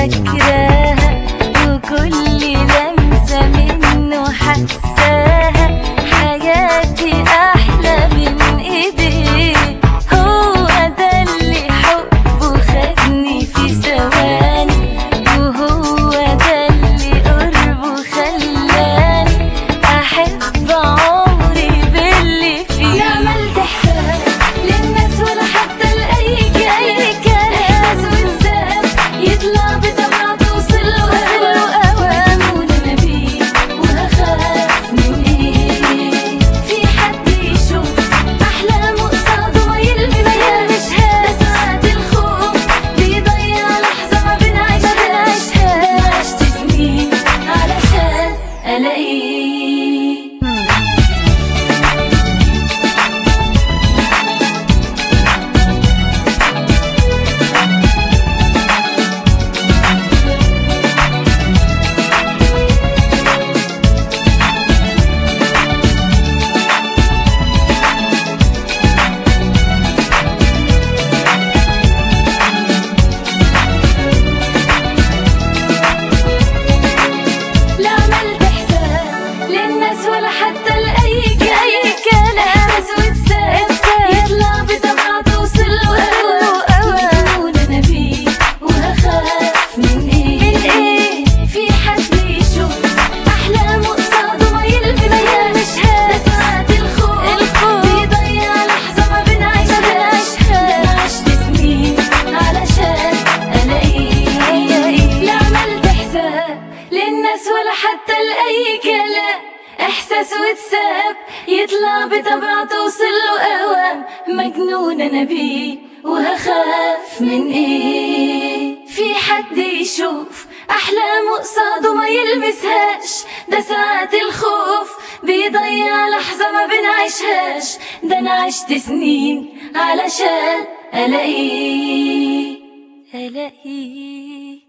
فاكراها وكل لمسة منه حساها حياتي أحلى من إيديه هو ده اللي حبه خدني في ثواني وهو ده اللي قربه خلاني أحب عمري باللي فيه عملت حساب للناس ولا حتى لأي كلام إحساس وإنسان يطلع بطبعه توصل له أوام وأنا بيه وهخاف من إيه في حد يشوف أحلامه قصاده ما يلمسهاش ده ساعات الخوف بيضيع لحظة ما بنعيشهاش ده عشت سنين علشان ألاقيه لا عملت حساب للناس ولا حتى لأي كلام إحساس وإنسان يطلع بطبعه توصل له أوام أنا بيه وهخاف من إيه من إيه في حد يشوف أحلامه قصاده ما يلمسهاش ده ساعات الخوف الخوف بيضيع لحظة ما بنعيشهاش ده عشت سنين علشان ألاقيه لا عملت حساب للناس ولا حتى لأي كلام إحساس واتساب يطلع بطبعه توصل له أوام مجنون أنا بيه وهخاف من إيه في حد يشوف أحلامه قصاده ما يلمسهاش ده ساعات الخوف بيضيع لحظة ما بنعيشهاش ده أنا عشت سنين علشان ألاقيه ألاقيه